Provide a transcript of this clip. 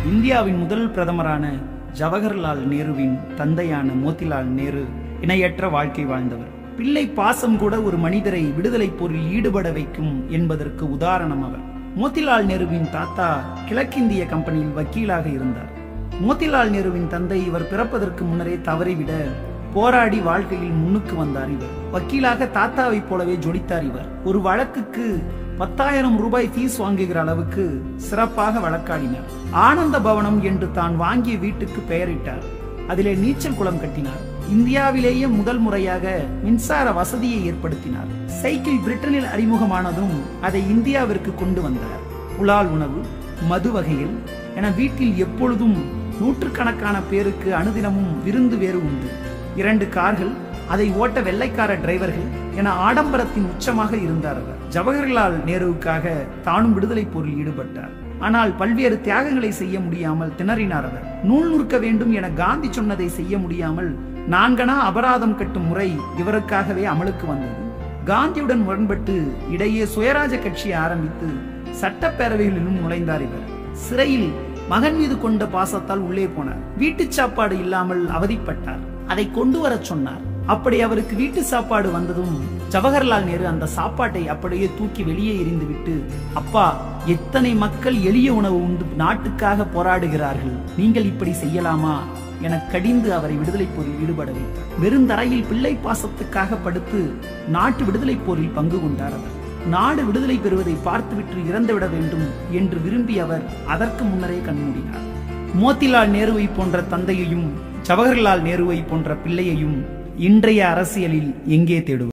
இந்தியாவின் முதல் பிரதமரான ஜவஹர்லால் நேருவின் தந்தையான மோதிலால் நேரு இணையற்ற வாழ்க்கை வாழ்ந்தவர் பிள்ளை பாசம் கூட ஒரு மனிதரை விடுதலை போரில் ஈடுபட வைக்கும் என்பதற்கு உதாரணம் அவர் மோதிலால் நேருவின் தாத்தா கிழக்கிந்திய கம்பெனியில் வக்கீலாக இருந்தார் மோதிலால் நேருவின் தந்தை இவர் பிறப்பதற்கு முன்னரே தவறிவிட போராடி வாழ்க்கையில் முன்னுக்கு வந்தார் இவர் வக்கீலாக தாத்தாவைப் போலவே ஜொலித்தார் இவர் ஒரு வழக்குக்கு பத்தாயிரம் ரூபாய் ஃபீஸ் வாங்குகிற அளவுக்கு சிறப்பாக வழக்காடினார் ஆனந்த பவனம் என்று தான் வாங்கிய வீட்டுக்கு பெயரிட்டார் அதிலே நீச்சல் குளம் கட்டினார் இந்தியாவிலேயே முதல் முறையாக மின்சார வசதியை ஏற்படுத்தினார் சைக்கிள் பிரிட்டனில் அறிமுகமானதும் அதை இந்தியாவிற்கு கொண்டு வந்தார் புலால் உணவு மது வகையில் என வீட்டில் எப்பொழுதும் நூற்றுக்கணக்கான பேருக்கு அனுதினமும் விருந்து வேறு உண்டு இரண்டு கார்கள் அதை ஓட்ட வெள்ளைக்கார டிரைவர்கள் என ஆடம்பரத்தின் உச்சமாக இருந்தார் அவர் ஜவஹர்லால் நேருவுக்காக தானும் விடுதலை போரில் ஈடுபட்டார் ஆனால் பல்வேறு தியாகங்களை செய்ய முடியாமல் திணறினார் அவர் நூல் நுறுக்க வேண்டும் என காந்தி சொன்னதை செய்ய முடியாமல் நான்கனா அபராதம் கட்டும் முறை இவருக்காகவே அமலுக்கு வந்தது காந்தியுடன் முரண்பட்டு இடையே சுயராஜ கட்சியை ஆரம்பித்து சட்டப்பேரவைகளிலும் நுழைந்தார் இவர் சிறையில் மகன் மீது கொண்ட பாசத்தால் உள்ளே போனார் வீட்டு சாப்பாடு இல்லாமல் அவதிப்பட்டார் அதை கொண்டு வரச் சொன்னார் அப்படி அவருக்கு வீட்டு சாப்பாடு வந்ததும் ஜவஹர்லால் நேரு அந்த சாப்பாட்டை அப்படியே தூக்கி வெளியே எறிந்துவிட்டு அப்பா எத்தனை மக்கள் எளிய உணவு உண்டு நாட்டுக்காக போராடுகிறார்கள் நீங்கள் இப்படி செய்யலாமா என கடிந்து அவரை விடுதலை போரில் ஈடுபட வைத்தார் வெறுந்தரையில் பிள்ளை பாசத்துக்காக படுத்து நாட்டு விடுதலை போரில் பங்கு கொண்டார் அவர் நாடு விடுதலை பெறுவதை பார்த்துவிட்டு இறந்துவிட வேண்டும் என்று விரும்பி அவர் அதற்கு முன்னரே கண்மூடினார் மோத்திலால் நேருவை போன்ற தந்தையையும் ஜவஹர்லால் நேருவை போன்ற பிள்ளையையும் இன்றைய அரசியலில் எங்கே தேடுவது